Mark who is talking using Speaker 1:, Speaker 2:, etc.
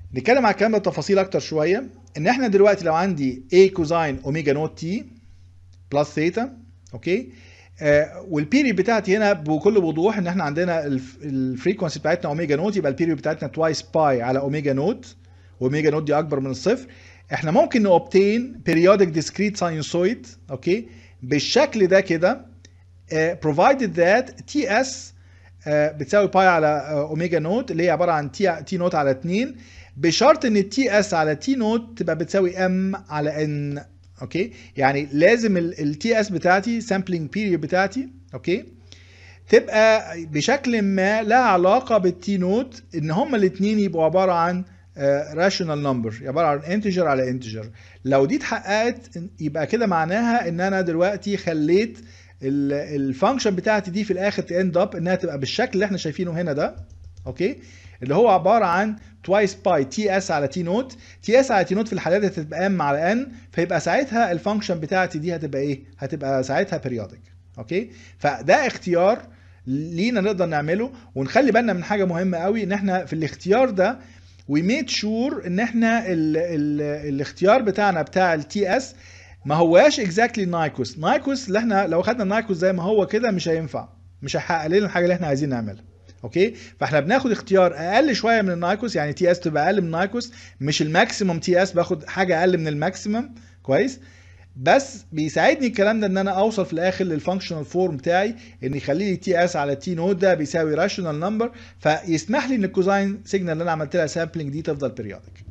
Speaker 1: نتكلم على الكلام ده بتفاصيل اكتر شويه ان احنا دلوقتي لو عندي a كوزاين اوميجا نوت تي بلس ثيتا اوكي آه والبيريود بتاعتي هنا بكل وضوح ان احنا عندنا الفريكونسي بتاعتنا اوميجا نوت يبقى البيريود بتاعتنا توايس باي على اوميجا نوت واوميجا نوت دي اكبر من الصفر احنا ممكن نوبتين periodic discrete sinusoid اوكي بالشكل ده كده uh, provided that TS uh, بتساوي باي على اوميجا نوت اللي هي عباره عن تي تي نوت على 2 بشرط ان التي اس على تي نوت تبقى بتساوي ام على ان اوكي يعني لازم التي اس بتاعتي سامبلينج بيريود بتاعتي اوكي تبقى بشكل ما لها علاقه بالتي نوت ان هما الاثنين يبقوا عباره عن راشونال نمبر عباره عن انتجر على انتجر لو دي اتحققت يبقى كده معناها ان انا دلوقتي خليت الفانكشن بتاعتي دي في الاخر تاند اب انها تبقى بالشكل اللي احنا شايفينه هنا ده اوكي اللي هو عباره عن توايس باي تي اس على تي نوت تي اس على تي نوت في الحالات دي هتبقى ام على ان فيبقى ساعتها الفانكشن بتاعتي دي هتبقى ايه هتبقى ساعتها بيريودك اوكي فده اختيار لينا نقدر نعمله ونخلي بالنا من حاجه مهمه قوي ان احنا في الاختيار ده وي ميد شور ان احنا ال ال الاختيار بتاعنا بتاع التي اس ما هواش اكزاكتلي نايكوس نايكوس اللي احنا لو خدنا نايكوس زي ما هو كده مش هينفع مش هيحقق لنا الحاجه اللي احنا عايزين نعملها اوكي فاحنا بناخد اختيار اقل شويه من النايكوس يعني تي اس تبقى اقل من النايكوس مش الماكسيمم تي اس باخد حاجه اقل من الماكسيمم كويس بس بيساعدني الكلام ده ان انا اوصل في الاخر للفانكشنال فورم بتاعي ان يخلي لي تي اس على تي نود ده بيساوي راشونال نمبر فيسمح لي ان الكوزاين سيجنال اللي انا عملت لها سامبلنج دي تفضل بيريودك